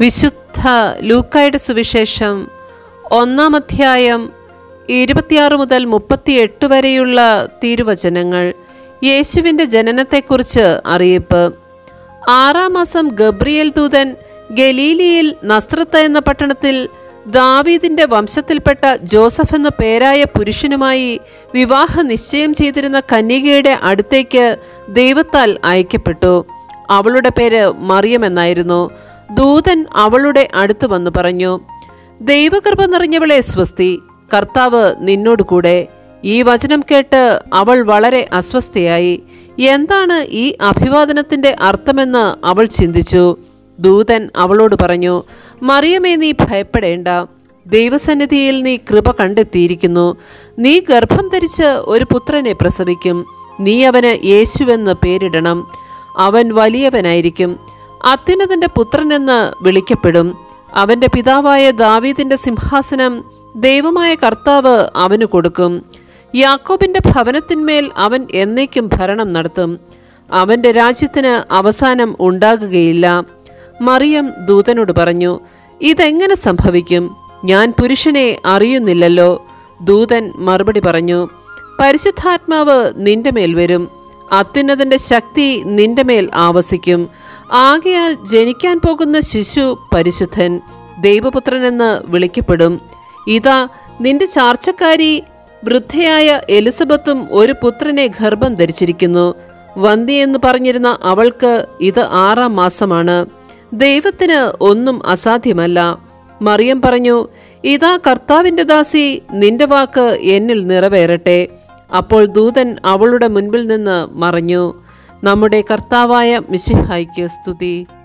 വിശുദ്ധ ലൂക്കായുടെ സുവിശേഷം ഒന്നാം അധ്യായം ഇരുപത്തിയാറ് മുതൽ മുപ്പത്തിയെട്ട് വരെയുള്ള തിരുവചനങ്ങൾ യേശുവിൻ്റെ ജനനത്തെക്കുറിച്ച് അറിയിപ്പ് ആറാം മാസം ഗബ്രിയേൽ ദൂതൻ ഗലീലിയിൽ നസ്രത്ത് എന്ന പട്ടണത്തിൽ ദാവീദിന്റെ വംശത്തിൽപ്പെട്ട ജോസഫ് എന്ന പേരായ പുരുഷനുമായി വിവാഹ നിശ്ചയം ചെയ്തിരുന്ന കന്യകയുടെ അടുത്തേക്ക് ദൈവത്താൽ അയക്കപ്പെട്ടു അവളുടെ പേര് മറിയം എന്നായിരുന്നു ദൂതൻ അവളുടെ അടുത്ത് വന്നു പറഞ്ഞു ദൈവകൃപ നിറഞ്ഞവളെ സ്വസ്തി കർത്താവ് നിന്നോട് കൂടെ ഈ വചനം കേട്ട് അവൾ വളരെ അസ്വസ്ഥയായി എന്താണ് ഈ അഭിവാദനത്തിന്റെ അർത്ഥമെന്ന് അവൾ ചിന്തിച്ചു ദൂതൻ അവളോട് പറഞ്ഞു മറിയമേ നീ ഭയപ്പെടേണ്ട ദൈവസന്നിധിയിൽ നീ കൃപ കണ്ടെത്തിയിരിക്കുന്നു നീ ഗർഭം ധരിച്ച് ഒരു പുത്രനെ പ്രസവിക്കും നീ അവന് യേശുവെന്ന് പേരിടണം അവൻ വലിയവനായിരിക്കും അത്യുന്നതന്റെ പുത്രനെന്ന് വിളിക്കപ്പെടും അവന്റെ പിതാവായ ദാവീദിന്റെ സിംഹാസനം ദൈവമായ കർത്താവ് അവന് കൊടുക്കും യാക്കോബിന്റെ ഭവനത്തിന്മേൽ അവൻ എന്നേക്കും ഭരണം നടത്തും അവന്റെ രാജ്യത്തിന് അവസാനം ഉണ്ടാകുകയില്ല മറിയം ദൂതനോട് പറഞ്ഞു ഇതെങ്ങനെ സംഭവിക്കും ഞാൻ പുരുഷനെ അറിയുന്നില്ലല്ലോ ദൂതൻ മറുപടി പറഞ്ഞു പരിശുദ്ധാത്മാവ് നിന്റെ മേൽ വരും അത്യുന്നതന്റെ ശക്തി നിന്റെ മേൽ ആവസിക്കും ആകയാൽ ജനിക്കാൻ പോകുന്ന ശിശു പരിശുദ്ധൻ ദൈവപുത്രനെന്ന് വിളിക്കപ്പെടും ഇതാ നിന്റെ ചാർച്ചക്കാരി വൃദ്ധയായ എലിസബത്തും ഒരു പുത്രനെ ഗർഭം ധരിച്ചിരിക്കുന്നു വന്തി എന്ന് പറഞ്ഞിരുന്ന അവൾക്ക് ഇത് ആറാം മാസമാണ് ദൈവത്തിന് ഒന്നും അസാധ്യമല്ല മറിയം പറഞ്ഞു ഇതാ കർത്താവിന്റെ ദാസി നിന്റെ വാക്ക് എന്നിൽ നിറവേറട്ടെ അപ്പോൾ ദൂതൻ അവളുടെ മുൻപിൽ നിന്ന് മറഞ്ഞു നമ്മുടെ കർത്താവായ മിശിഹായ്ക്ക് സ്തുതി